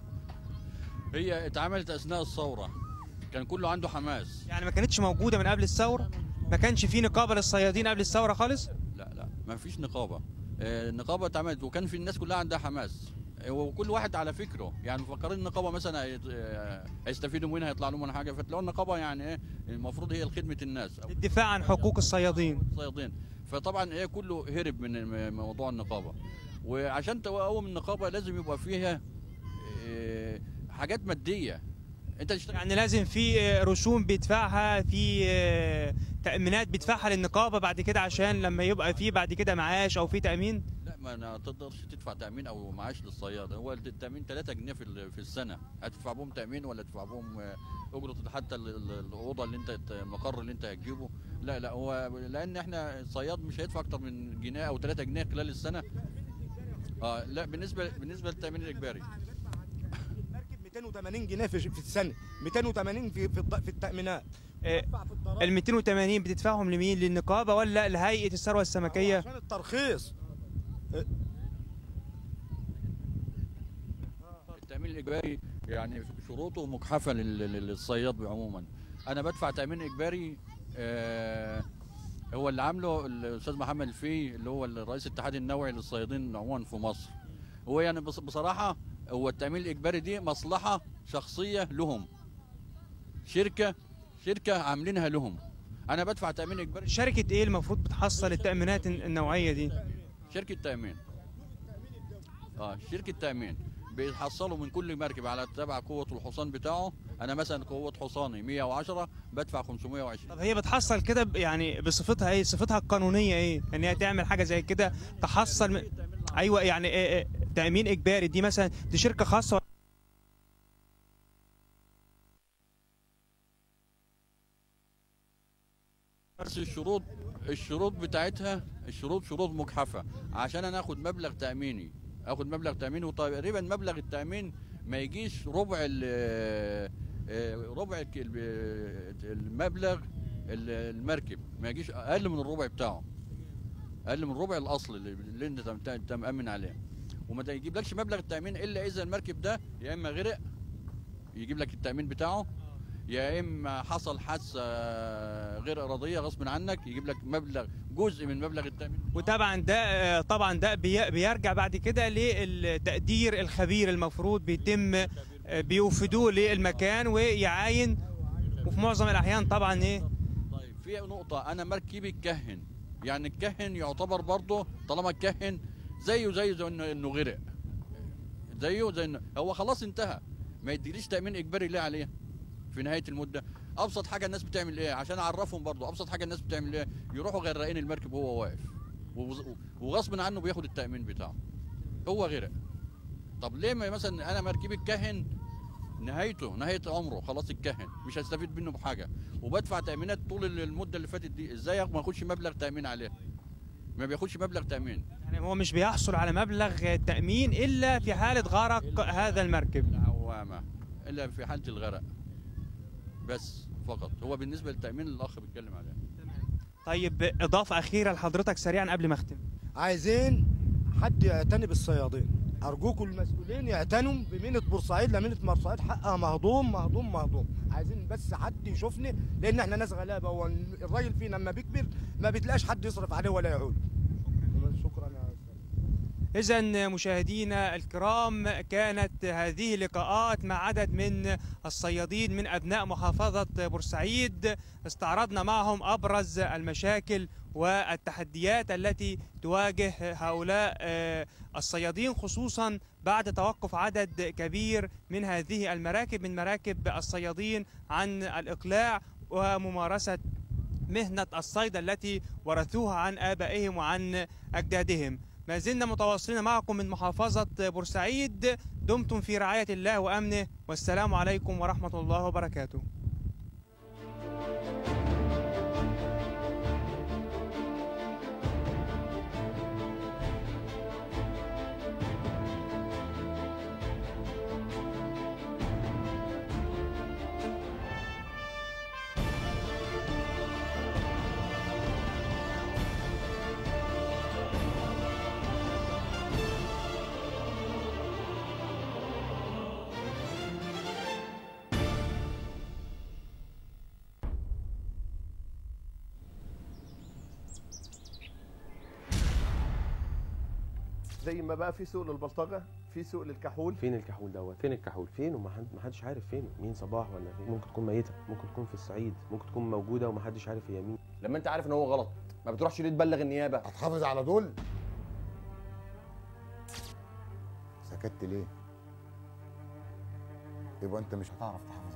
E: هي اتعملت أثناء الثورة كان كله عنده حماس
B: يعني ما كانتش موجوده من قبل الثوره ما كانش في نقابه للصيادين قبل الثوره خالص
E: لا لا ما فيش نقابة آه، النقابة اتعملت وكان في الناس كلها عندها حماس آه، وكل واحد على فكره يعني مفكرين النقابة مثلا هيت- آه، هيستفيدوا منها هيطلع لهم منها حاجة فتلاقوا النقابة يعني ايه المفروض هي لخدمة الناس أو
B: الدفاع عن حقوق الصيادين
E: الصيادين فطبعا ايه كله هرب من م- موضوع النقابه وعشان تقوم النقابه لازم يبقى فيها إيه، حاجات ماديه انت تشتغل
B: يعني لازم في آه، رسوم بيدفعها في آه، تأمينات بيدفعها للنقابة بعد كده عشان لما يبقى في بعد كده معاش أو في تأمين
E: لا ما أنا تقدرش تدفع تامين او معاش للصياد هو التامين 3 جنيه في ال- في السنه هتدفع بهم تامين ولا تدفع بهم آه، اجره حتى ال- ال- الاوضه اللي انت ت- المقر اللي انت هتجيبه لا لا هو لان احنا الصياد مش هيدفع اكتر من جنيه او 3 جنيه خلال السنه اه لا بالنسبه بالنسبه للتامين الاجباري
F: المركب 280 جنيه في في السنه 280 في في, الض- في التامينات
B: آه،
F: بدفع في الضرائب
B: ال 280 بتدفعهم لمين للنقابة ولا لهيئة الثروة السمكية
F: عشان الترخيص
E: التامين الاجباري يعني شروطه مجحفه لل- لل- للصياد عموما انا بدفع تامين اجباري آه هو اللي عامله الاستاذ محمد الفي اللي هو رئيس الاتحاد النوعي للصيادين عموما في مصر هو يعني بص- بصراحه هو التامين الاجباري دي مصلحه شخصيه لهم شركه شركه عاملينها لهم انا بدفع تامين اجباري
B: شركة إيه المفروض بتحصل التأمينات النوعية دي
E: شركة تأمين اه شركة تأمين بيحصلوا من كل مركب على تبع قوة الحصان بتاعه أنا مثلا قوة حصاني 110 بدفع 520
B: طب هي بتحصل كده ب- يعني بصفتها إيه صفتها القانونية إيه إن هي تعمل حاجة زي كده تحصل من... أيوة يعني إيه إيه تأمين إجباري دي مثلا دي شركة خاصة
E: بس الشروط الشروط بتاعتها الشروط شروط مجحفة عشان أنا آخد مبلغ تأميني آخد مبلغ تأميني وتقريبا مبلغ التأمين ما يجيش ربع ال ربع الك- ال- المبلغ ال- المركب ما يجيش أقل من الربع بتاعه أقل من الربع الأصل اللي- اللي أنت تم- أنت مأمن عليه وما يجيبلكش مبلغ التأمين إلا إذا المركب ده يا إما غرق يجيب لك التأمين بتاعه يا اما حصل حادثه غير اراديه غصب عنك يجيب لك مبلغ جزء من مبلغ التامين
B: وطبعا ده آه، طبعا ده بي- بيرجع بعد كده للتقدير الخبير المفروض بيتم آه، بيوفدوه للمكان ويعاين وفي معظم الأحيان طبعا إيه
E: طيب في نقطه انا مركبي اتكهن يعني الكهن يعتبر برضه طالما اتكهن زيه زيه زي انه انه غرق زيه زي انه هو خلاص انتهى ما يديليش تامين اجباري ليه عليه في نهايه المده ابسط حاجه الناس بتعمل ايه عشان اعرفهم برضه ابسط حاجه الناس بتعمل ايه يروحوا غرقين المركب وهو واقف وغ- وغصب عنه بياخد التامين بتاعه هو غرق طب ليه ما مثلا انا مركبي اتكهن نهايته نهايه عمره خلاص اتكهن مش هستفيد منه بحاجه وبدفع تامينات طول المده اللي فاتت دي ازاي ما اخدش مبلغ تامين عليه ما بياخدش مبلغ تامين
B: يعني هو مش بيحصل على مبلغ تأمين إلا في حالة غرق هذا المركب
E: العوامه الا في حاله الغرق بس فقط هو بالنسبه للتامين اللي الاخ بيتكلم عليه
B: طيب اضافه اخيره لحضرتك سريعا قبل ما اختم
F: عايزين حد يعتني بالصيادين ارجوكم المسؤولين يعتنوا بمينة بورسعيد لمينة مرسعيد حقها مهضوم مهضوم مهضوم عايزين بس حد يشوفني لان احنا ناس غلابه والراجل فينا لما بيكبر ما بتلاقيش حد يصرف عليه ولا يعول شكرا يا أستاذ.
B: إذا مشاهدينا الكرام كانت هذه لقاءات مع عدد من الصيادين من أبناء محافظة بورسعيد استعرضنا معهم أبرز المشاكل والتحديات التي تواجه هؤلاء آه، الصيادين خصوصا بعد توقف عدد كبير من هذه المراكب من مراكب الصيادين عن الإقلاع وممارسة مهنة الصيد التي ورثوها عن آبائهم وعن أجدادهم ما زلنا متواصلين معكم من محافظة بورسعيد دمتم في رعاية الله وأمنه والسلام عليكم ورحمة الله وبركاته
G: زي ما بقى في سوق للبلطجه في سوق للكحول
H: فين الكحول دوت فين الكحول فين وما حد- ما حدش عارف فين مين صباح ولا فين ممكن تكون ميته ممكن تكون في الصعيد ممكن تكون موجوده وما حدش عارف هي مين
I: لما انت عارف ان هو غلط ما بتروحش ليه تبلغ النيابه
J: هتحافظ على دول سكت ليه يبقى انت مش هتعرف تحافظ